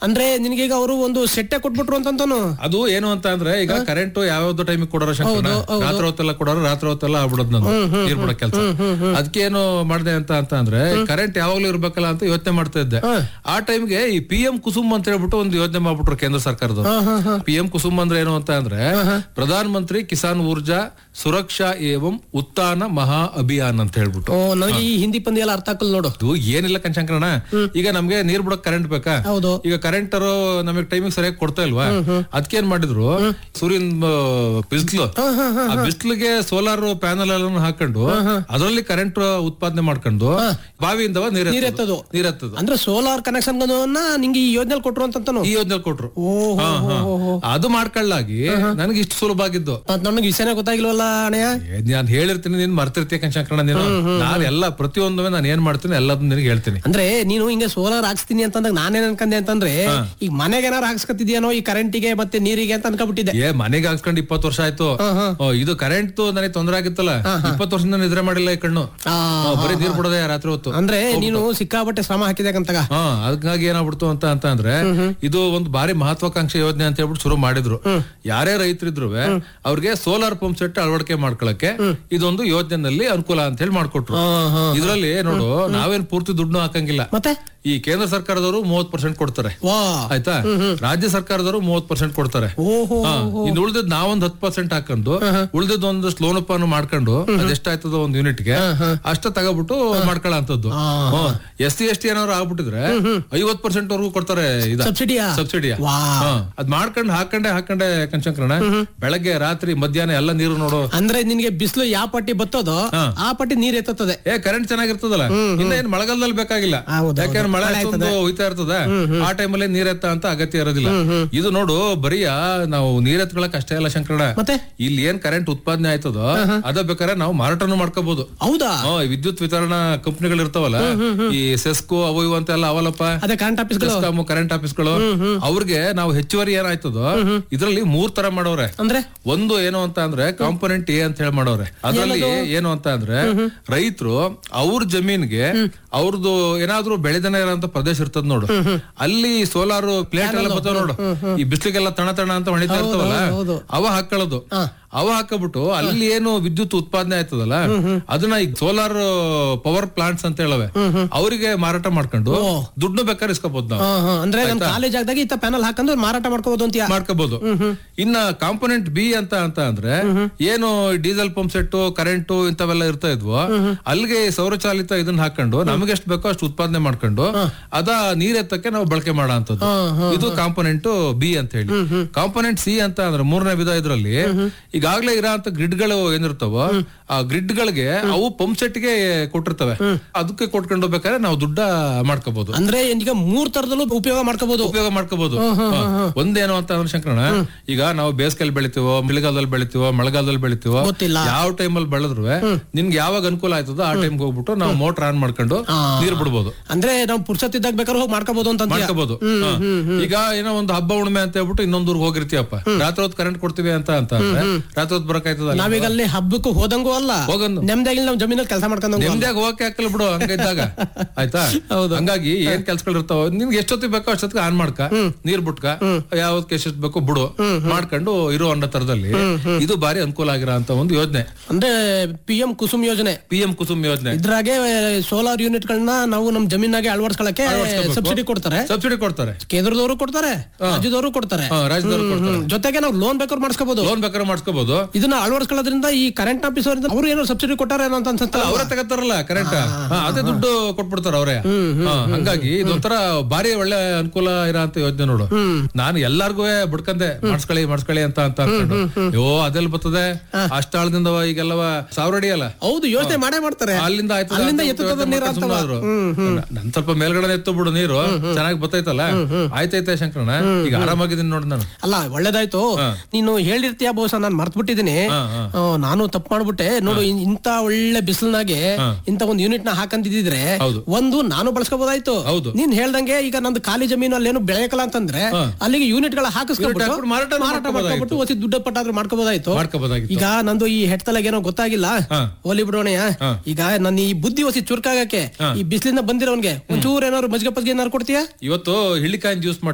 ಅಂದ್ರೆ ನಿನಗೆ ಈಗ ಅವರು ಒಂದು ಸೆಟ್ಟೆ ಕೊಟ್ಬಿಟ್ರು ಅಂತಂತಾನು ಅದು ಏನು ಅಂತ ಅಂದ್ರೆ ಈಗ ಕರೆಂಟ್ ಯಾವ್ಯಾವ್ದು ಟೈಮಿಗೆ ಕೊಡೋರ ಶಂಕರಣ್ಣ ರಾತ್ರಿ ಹೊತ್ತೆಲ್ಲ ಕೊಡೋರು ರಾತ್ರಿ ಹೊತ್ತೆಲ್ಲ ಆಗ್ಬಿಡೋದು ನಾನು ನೀರ್ ಬಿಡೋ ಕೆಲಸ ಅದಕ್ಕೆ ಏನು ಮಾಡಿದೆ ಅಂತ ಅಂತ ಅಂದ್ರೆ ಕರೆಂಟ್ ಯಾವಾಗ್ಲೂ ಇರ್ಬೇಕಲ್ಲ ಅಂತ ಯೋಚನೆ ಮಾಡ್ತಾ ಇದ್ದೆ ಆ ಟೈಮ್ಗೆ ಈ ಪಿ ಎಂ ಕುಸುಮ್ ಅಂತ ಹೇಳ್ಬಿಟ್ಟು ಒಂದು ಯೋಜನೆ ಮಾಡ್ಬಿಟ್ರು ಕೇಂದ್ರ ಸರ್ಕಾರದವರು ಪಿ ಎಂ ಕುಸುಮ್ ಅಂದ್ರೆ ಏನು ಅಂತ ಅಂದ್ರೆ ಪ್ರಧಾನ ಮಂತ್ರಿ ಕಿಸಾನ್ ಊರ್ಜಾ ಸುರಕ್ಷಾ ಏವಂ ಉತ್ಥಾನ ಮಹಾ ಅಭಿಯಾನ್ ಅಂತ ಹೇಳ್ಬಿಟ್ಟು ಓ ನನಗೆ ಈ ಹಿಂದಿ ಪಂದ್ಯ ಎಲ್ಲ ಅರ್ಥ ಆಗಲ್ಲ ನೋಡು ಅದು ಏನಿಲ್ಲ ಕಣ್ಶಂಕರಣ ಈಗ ನಮ್ಗೆ ನೀರ್ ಬಿಡಕ್ ಕರೆಂಟ್ ಬೇಕಾ ಹೌದು ಈಗ ಕರೆಂಟ್ ನಮಗೆ ಟೈಮಿಂಗ್ ಸರಿಯಾಗಿ ಕೊಡ್ತಾ ಇಲ್ವಾ ಅದಕ್ಕೆ ಏನ್ ಮಾಡಿದ್ರು ಸೂರ್ಯನ್ ಬಿಸಿಲು ಆ ಬಿಸಿಲಿಗೆ ಸೋಲಾರ್ ಪ್ಯಾನಲ್ ಎಲ್ಲ ಹಾಕೊಂಡು ಅದರಲ್ಲಿ ಕರೆಂಟ್ ಉತ್ಪಾದನೆ ಮಾಡ್ಕೊಂಡು ಬಾವಿಯಿಂದ ನೀರ್ ನೀರೆತ್ತೋದು. ನೀರ್ ಎತ್ತದು ಅಂದ್ರೆ ಸೋಲಾರ್ ಕನೆಕ್ಷನ್ ನಿಂಗೆ ಈ ಯೋಜನೆ ಕೊಟ್ರು ಅಂತಂತಾನು ಈ ಯೋಜನೆ ಕೊಟ್ರು ಓಹೋ ಹಾ, ಹಾ. ಅದು ಮಾಡ್ಕೊಳ್ಳಾಗಿ ನನಗೆ ಇಷ್ಟು ಸುಲಭ ಆಗಿದ್ದು ಮತ್ ನನಗೆ ವಿಷಯನೇ ಗೊತ್ತಾಗಿಲ್ವಲ್ಲ ಅಣ್ಣಯ್ಯ ನಾನು ಹೇಳಿರ್ತೀನಿ ನೀನ್ ಮರ್ತಿರ್ತೀಯ ಕಣ್ಶಂಕರಣ ನೀನು ನಾನು ಎಲ್ಲ ಪ್ರತಿಯೊಂದು ನಾನು ಏನ್ ಮಾಡ್ತೀನಿ ಎಲ್ಲದನ್ನ ನಿನಗೆ ಹೇಳ್ತೀನಿ ಅಂದ್ರೆ ನೀನು ಹಿಂಗೆ ಸೋಲಾರ್ ಹಾಕ್ಸ್ತೀನಿ ಅಂತಂದಾಗ ನಾನೇನ್ ಅನ್ಕಂದೆ ಅಂತಂದ್ರೆ ಈಗ ಮನೆಗೆ ಏನಾರು ಹಾಕ್ಸ್ಕತ್ತಿದ್ಯಾನೋ ಈ ಕರೆಂಟಿಗೆ ಮತ್ತೆ ನೀರಿಗೆ ಅಂತ ಅನ್ಕೊಂಡ್ಬಿಟ್ಟಿದ್ದೆ ಏ ಮನೆಗೆ ಹಾಕ್ಸ್ಕೊಂಡು ಇಪ್ಪತ್ತು ವರ್ಷ ಆಯ್ತು ಓ, ಇದು ಕರೆಂಟ್ ನನಗೆ ತೊಂದರೆ ಆಗಿತ್ತಲ್ಲ ಇಪ್ಪತ್ತು ವರ್ಷದಿಂದ ನಿದ್ರೆ ಮಾಡಿಲ್ಲ ಈ ಕಣ್ಣು ಆ, ಓ, ಬರೀ ನೀರ್ ಬಿಡೋದೇ ರಾತ್ರಿ ಹೊತ್ತು ಅಂದ್ರೆ ನೀನು ಸಿಕ್ಕಾಪಟ್ಟೆ ಶ್ರಮ ಹಾಕಿದಾಗಂತಾಗ ಹಾ ಅದಕ್ಕಾಗಿ ಏನಾಗ್ಬಿಡ್ತು ಅಂತ ಅಂತ ಅಂದ್ರೆ ಇದು ಒಂದು ಬಾರಿ ಮಹತ್ವಾಕಾಂಕ್ಷೆ ಯೋಜನೆ ಅಂತ ಹೇಳ್ಬಿಟ್ಟು ಶುರು ಮಾಡಿದ್ರು ಯಾರೇ ರೈತರಿದ್ರು ಅವ್ರಿಗೆ ಸೋಲಾರ್ ಪಂಪ್ ಸೆಟ್ ಅಳವಡಿಕೆ ಮಾಡ್ಕೊಳಕ್ಕೆ ಇದೊಂದು ಯೋಜನೆಯಲ್ಲಿ ಅನುಕೂಲ ಅಂತ ಹೇಳಿ ಮಾಡ್ಕೊಟ್ರು ಇದ್ರಲ್ಲಿ ನೋಡು ನಾವೇನ್ ಪೂರ್ತಿ ದುಡ್ಡು ಹಾಕಂಗಿಲ್ಲ ಮತ್ತೆ ಈ ಕೇಂದ್ರ ಸರ್ಕಾರದವರು ಮೂವತ್ ಪರ್ಸೆಂಟ್ ಕೊಡ್ತಾರೆ ವಾ ಆಯ್ತಾ ರಾಜ್ಯ ಸರ್ಕಾರದವರು ಮೂವತ್ ಪರ್ಸೆಂಟ್ ಕೊಡ್ತಾರೆ ಓಹೋ ಹಾ, ಇನ್ನು ಉಳಿದದ್ ನಾವೊಂದ್ ಹತ್ ಪರ್ಸೆಂಟ್ ಹಾಕೊಂಡು ಉಳಿದದ್ ಒಂದಷ್ಟು ಲೋನ್ ಅನ್ನು ಮಾಡ್ಕೊಂಡು ಅದೆಷ್ಟಾಯ್ತದ ಒಂದ್ ಯೂನಿಟ್ ಗೆ ಅಷ್ಟ ತಗೋಬಿಟ್ಟು ಮಾಡ್ಕೊಳ್ಳೋ ಅಂತದ್ದು ಎಸ್ ಸಿ ಎಸ್ ಟಿ ಏನಾದ್ರು ಆಗ್ಬಿಟ್ಟಿದ್ರೆ ಐವತ್ ಪರ್ಸೆಂಟ್ ವರ್ಗೂ ಕೊಡ್ತಾರೆ ಇದ ಸಬ್ಸಿಡಿಯಾ ಸಬ್ಸಿಡಿಯ ವಾ ಅದ್ ಮಾಡ್ಕೊಂಡು ಹಾಕೊಂಡೆ ಹಾಕೊಂಡೆ ಕಣ್ಶಂಕರಣ ಬೆಳಗ್ಗೆ ರಾತ್ರಿ ಮಧ್ಯಾಹ್ನ ಎಲ್ಲ ನೀರು ನೋಡು ಅಂದ್ರೆ ನಿನ್ಗೆ ಬಿಸಿಲು ಯಾವ ಪಟ್ಟಿ ಬತ್ತೋದೋ ಆ ಪಟ್ಟಿ ನೀರ್ ಎತ್ತುತ್ತದೆ ಏ ಕರೆಂಟ್ ಚೆನ್ನಾಗಿರ್ತದಲ್ಲ ಇನ್ನ ಏನ್ ಮಳೆಗಾಲದಲ್ಲಿ ಬೇಕಾಗಿಲ್ಲ ಹೌದು, ಯಾಕಂದ್ರೆ ಮಳೆ ಅಷ್ಟೊಂದು ಹೋಯ್ತಾ ಇರ್ತದ ಆ ಟೈಮಲ್ಲಿ ನೀರೆತ್ತ ಅಂತ ಅಗತ್ಯ ಇರೋದಿಲ್ಲ ಇದು ನೋಡು ಬರೀ ನಾವು ನೀರೆತ್ಕೊಳಕ್ ಅಷ್ಟೇ ಅಲ್ಲ ಶಂಕರಣ ಮತ್ತೆ ಇಲ್ಲಿ ಏನ್ ಕರೆಂಟ್ ಉತ್ಪಾದನೆ ಆಯ್ತದೋ ಅದ ಬೇಕಾದ್ರೆ ನಾವು ಮಾರಾಟನು ಮಾಡ್ಕೋಬಹುದು ಹೌದಾ ಈ ವಿದ್ಯುತ್ ವಿತರಣಾ ಕಂಪನಿಗಳು ಇರ್ತಾವಲ್ಲ ಈ ಸೆಸ್ಕೋ ಅವು ಇವು ಅಂತೆಲ್ಲ ಅವಲ್ಲಪ್ಪ ಅದೇ ಕರೆಂಟ್ ಆಫೀಸ್ಗಳು ಸೆಸ್ಕಾಮ್ ಕರೆಂಟ್ ಆಫೀಸ್ಗಳು ಅವ್ರಿಗೆ ನಾವು ಹೆಚ್ಚುವರಿ ಏನಾಯ್ತದೋ ಇದ್ರಲ್ಲಿ ಮೂರ್ ತರ ಮಾಡೋರೆ ಅಂದ್ರೆ ಒಂದು ಏನು ಅಂತ ಅಂದ್ರೆ ಕಾಂಪೊನೆಂಟ್ ಎ ಅಂತ ಹೇಳಿ ಮಾಡೋರೆ ಅದ್ರಲ್ಲಿ ಏನು ಅಂತ ಅಂದ್ರೆ ರೈತರು ಅವ್ರ ಜಮೀನ್ಗೆ ಅವ್ರದ್ದು ಏನಾದ್ರೂ ಬೆಳೆದನೆ ಇರೋಂತ ಪ್ರದೇಶ ಇರ್ತದ ನೋಡು ಅಲ್ಲಿ ಸೋಲಾರ್ ಪ್ಲೇಟ್ ಎಲ್ಲ ಬರ್ತಾವ ನೋಡು ಈ ಬಿಸ್ಲಿಗೆಲ್ಲ ತಣ ತಣ ಅಂತ ಹೊಣಿತಾ ಇರ್ತಾವಲ್ಲ ಹೌದು. ಅವ ಹಾಕೊಳ್ಳೋದು ಅವ ಹಾಕಬಿಟ್ಟು ಅಲ್ಲಿ ಏನು ವಿದ್ಯುತ್ ಉತ್ಪಾದನೆ ಆಯ್ತದಲ್ಲ ಅದನ್ನ ಈಗ ಸೋಲಾರ್ ಪವರ್ ಪ್ಲಾಂಟ್ಸ್ ಅಂತ ಹೇಳವೆ ಅವರಿಗೆ ಮಾರಾಟ ಮಾಡ್ಕೊಂಡು ದುಡ್ಡು ಬೇಕಾದ್ರೆ ಇಸ್ಕೋಬಹುದು ನಾವು ಹಾ, ಹಾ. ಅಂದ್ರೆ ನಮ್ ಕಾಲೇಜ್ ಆಗದಾಗ ಇತ್ತ ಪ್ಯಾನಲ್ ಹಾಕಂದ್ರೆ ಮಾರಾಟ ಮಾಡ್ಕೋಬಹುದು ಅಂತೀಯ ಮಾಡ್ಕೋಬಹುದು ಇನ್ನ ಕಾಂಪೊನೆಂಟ್ ಬಿ ಅಂತ ಅಂತ ಅಂದ್ರೆ ಏನು ಡೀಸೆಲ್ ಪಂಪ್ ಸೆಟ್ ಕರೆಂಟ್ ಇಂಥವೆಲ್ಲ ಇರ್ತಾ ಇದ್ವು ಅಲ್ಲಿಗೆ ಸೌರಚಾಲಿತ ಇದನ್ನ ಹಾಕೊಂಡು ನಮಗೆ ಎಷ್ಟು ಬೇಕೋ ಅಷ್ಟು ಉತ್ಪಾದನೆ ಮಾಡ್ಕೊಂಡು ಅದ ನೀರೆತ್ತಕ್ಕೆ ನಾವು ಬಳಕೆ ಮಾಡೋ ಅಂತದ್ದು ಇದು ಕಾಂಪೊನೆಂಟ್ ಬಿ ಅಂತ ಹೇಳಿ ಕಾಂಪೊನೆಂಟ್ ಸಿ ಅಂತ ಅಂದ್ರೆ ಮೂರನೇ ವಿಧ ಇದ್ರಲ್ಲಿ ಈಗಾಗ್ಲೇ ಇರೋ ಅಂತ ಗ್ರಿಡ್ಗಳು ಏನಿರ್ತಾವೋ ಆ ಗ್ರಿಡ್ ಗಳಿಗೆ ಅವು ಪಂಪ್ ಸೆಟ್ ಗೆ ಕೊಟ್ಟಿರ್ತವೆ ಅದಕ್ಕೆ ಕೊಟ್ಕೊಂಡು ಹೋಗ್ಬೇಕಾದ್ರೆ ನಾವು ದುಡ್ಡ ಮಾಡ್ಕೋಬಹುದು ಅಂದ್ರೆ ಈಗ ಮೂರ್ ತರದಲ್ಲೂ ಉಪಯೋಗ ಮಾಡ್ಕೋಬಹುದು ಉಪಯೋಗ ಮಾಡ್ಕೋಬಹುದು ಒಂದೇನು ಅಂತ ಅಂದ್ರೆ ಶಂಕರಣ ಈಗ ನಾವು ಬೇಸಿಗೆಯಲ್ಲಿ ಬೆಳಿತೀವೋ ಮಳೆಗಾಲದಲ್ಲಿ ಬೆಳಿತೀವೋ ಮಳೆಗಾಲದಲ್ಲಿ ಬೆಳಿತೀವೋ ಗೊತ್ತಿಲ್ಲ. ಯಾವ ಟೈಮಲ್ಲಿ ಬೆಳೆದ್ರು ನಿಮ್ಗೆ ಯಾವಾಗ ಅನುಕೂಲ ಆಯ್ತದೋ ಆ ಟೈಮ್ಗೆ ಹೋಗ್ಬಿಟ್ಟು ನಾವು ಮೋಟರ್ ಆನ್ ಮಾಡ್ಕೊಂಡು ನೀರ್ ಬಿಡ್ಬೋದು ಅಂದ್ರೆ ನಾವು ಪುರ್ಸತ್ ಇದ್ದಾಗ ಬೇಕಾದ್ರೆ ಹೋಗಿ ಮಾಡ್ಕೋಬಹುದು ಅಂತ ಅಂತೀಯ. ಮಾಡ್ಕೋಬಹುದು ಈಗ ಏನೋ ಒಂದು ಹಬ್ಬ ಹುಣ್ಣಿಮೆ ಅಂತ ಹೇಳ್ಬಿಟ್ಟು ಇನ್ನೊಂದ್ ಊರ್ಗ್ ಹೋಗಿರ್ತೀಯಪ್ಪ ರಾತ್ರಿ ಹೊತ್ತು ಕರೆಂಟ್ ಕೊಡ್ತೀವಿ ಅಂತ ಅಂತ ಅಂದ್ರೆ ರಾತ್ರಿ ಹೊತ್ತು ಬರಕಾಯ್ತದ ನಾವೀಗ ಅಲ್ಲಿ ಹಬ್ಬಕ್ಕೂ ಹೋದಂಗೂ ಅಲ್ಲ ಹೋಗಂದು ನೆಮ್ಮದಿಯಾಗಿ ನಾವು ಜಮೀನಲ್ಲಿ ಕೆಲಸ ಮಾಡ್ಕೊಂಡಂಗೂ ಅಲ್ಲ. ನೆಮ್ಮದಿಯಾಗಿ ಹೋಗಕ್ಕೆ ಹಾಕಲ್ಲ ಬಿಡು ಹಂಗಿದ್ದಾಗ ಆಯ್ತಾ ಹಂಗಾಗಿ ಏನ್ ಕೆಲ್ಸಗಳು ಇರ್ತಾವ ನಿಮ್ಗೆ ಎಷ್ಟೊತ್ತಿಗೆ ಬೇಕೋ ಅಷ್ಟೊತ್ತಿಗೆ ಆನ್ ಮಾಡ್ಕ ನೀರ್ ಬಿಟ್ಕ ಯಾವ್ದಕ್ಕೆ ಎಷ್ಟೊತ್ತು ಬೇಕೋ ಬಿಡು ಮಾಡ್ಕೊಂಡು ಇರೋ ಅನ್ನೋ ತರದಲ್ಲಿ ಇದು ಬಾರಿ ಅನುಕೂಲ ಆಗಿರೋ ಅಂತ ಒಂದು ಯೋಜನೆ ಅಂದ್ರೆ ಪಿ ಎಂ ಕುಸುಮ್ ಯೋಜನೆ ಪಿ ಎಂ ಕುಸುಮ್ ಯೋಜನೆ ಇದ್ರಾಗೆ ಸೋಲಾರ್ ಯೂನಿಟ್ ಗಳನ್ನ ನಾವು ನಮ್ ಜಮೀನಾಗೆ ಅಳವಡಿಸ್ಕೊಳಕ್ಕೆ ಅಳವಡಿಸ್ಕೊಬೇಕು. ಸಬ್ಸಿಡಿ ಕೊಡ್ತಾರೆ ಸಬ್ಸಿಡಿ ಕೊಡ್ತಾರೆ ಕೇಂದ್ರದವರು ಕೊಡ್ತಾರೆ ರಾಜ್ಯದವರು ಕೊಡ್ತಾರೆ ಹಾ, ರಾಜ್ಯದವ್ರು ಕೊಡ್ತಾರೆ ಹ್ಮ್. ಜೊತೆಗೆ ನಾವು ಲೋನ್ ಬೇಕಾದ್ರೆ ಮಾಡಿಸ್ಕೋಬಹುದು ಲೋನ್ ಬೇಕಾದ್ರೆ ಮಾಡ್ಸ್ಕೋಬಹುದು ಇದನ್ನ ಅಳವಡಿಸ್ಕೊಳ್ಳೋದ್ರಿಂದ ಈ ಕರೆಂಟ್ ಆಫೀಸ್ ಅವರಿಂದ ಅವ್ರು ಏನೋ ಸಬ್ಸಿಡಿ ಕೊಟ್ಟಾರೆ ಏನೋ ಅಂತ ಅನ್ಸುತ್ತೆ ಅವರೇ ತಗತ್ತಾರಲ್ಲ ಕರೆಂಟ್ ಅದೇ ದುಡ್ಡು ಕೊಟ್ಬಿಡ್ತಾರ ಅವರೇ ಹಂಗಾಗಿ ಇದೊಂಥರ ಬಾರಿ ಒಳ್ಳೆ ಅನುಕೂಲ ಇರೋ ಅಂತ ಯೋಜನೆ ನೋಡು ನಾನು ಎಲ್ಲಾರ್ಗು ಬಿಡ್ಕಂದೆ ಮಾಡ್ಸ್ಕೊಳ್ಳಿ ಮಾಡ್ಸ್ಕೊಳ್ಳಿ ಅಂತ ಅಂತ ಅನ್ಕೊಂಡು ಯೋ ಅದೆಲ್ಲ ಬರ್ತದೆ ಅಷ್ಟಾಳದಿಂದ ಈಗೆಲ್ಲವ ಸಾವಿರ ಅಡಿ ಅಲ್ಲ ಹೌದು ಯೋಚನೆ ಮಾಡೇ ಮಾಡ್ತಾರೆ ಅಲ್ಲಿಂದ ಆಯ್ತು ಅಲ್ಲಿಂದ ಎತ್ತುತ್ತದ ನೀರು ಅಂತವ. ನನ್ ಸ್ವಲ್ಪ ಮೇಲ್ಗಡೆ ಎತ್ತು ಬಿಡು ನೀರು ಚೆನ್ನಾಗಿ ಬರ್ತೈತಲ್ಲ ಆಯ್ತೈತೆ ಶಂಕರಣ ಈಗ ಆರಾಮಾಗಿದ್ದೀನಿ ನೋಡಿ ನಾನು ಅಲ್ಲ ಒಳ್ಳೇದಾಯ್ತು ನೀನು ಹೇಳಿರ್ತೀಯ ಬಹುಶಃ ನಾನು ಮರ್ತ್ ಬಿಟ್ಟಿದ್ದೀನಿ ನಾನು ತಪ್ಪು ಮಾಡ್ಬಿಟ್ಟೆ ನೋಡು ಇನ್- ಇಂತ ಒಳ್ಳೆ ಬಿಸಿಲ್ನಾಗೆ ಇಂತ ಒಂದು ಯೂನಿಟ್ ನ ಹಾಕಂತಿದ್ರೆ ಹೌದು. ಒಂದು ನಾನು ಬಳಸ್ಕೋಬಹುದಾಯ್ತು ಹೌದು. ನೀನ್ ಹೇಳ್ದಂಗೆ ಈಗ ನಂದು ಖಾಲಿ ಜಮೀನು ಅಲ್ಲೇನು ಬೆಳೆಯಕಲ್ಲ ಅಂತಂದ್ರೆ ಅಲ್ಲಿಗೆ ಯೂನಿಟ್ ಗಳ Unit ಹಾಕಿಸ್ಕೊಂಡ್ಬಿಟ್ಟು ಹಾಕ್ಬಿಟ್ಟು ಮಾರಾಟ ಮಾರಾಟ ಮಾಡ್ಕೊಬಿಟ್ಟು ಹೊಸಿ ದುಡ್ಡು ಪಟ್ಟಾದ್ರೂ ಮಾಡ್ಕೋಬಹುದಾಯ್ತು ಮಾಡ್ಕೋಬೋದಾಗಿತ್ತು ಈಗ ನಂದು ಈ ಹೆಡ್ತಲಾಗ ಏನೋ ಗೊತ್ತಾಗಿಲ್ಲ ಹೋಲಿ ಬಿಡೋಣಯ್ಯ ಈಗ ನನ್ನ ಈ ಬುದ್ಧಿ ಹೊಸಿ ಚುರುಕಾಗಕ್ಕೆ ಈ ಬಿಸಿಲಿಂದ ಬಂದಿರೋನ್ಗೆ ಒಂಚೂರು ಏನಾದ್ರು ಮಜ್ಜಿಗೆ ಪಜ್ಗೆ ಏನಾದ್ರು ಕೊಡ್ತೀಯಾ ಇವತ್ತು ಹಿಳ್ಳಿಕಾಯಿನ ಜ್ಯೂಸ್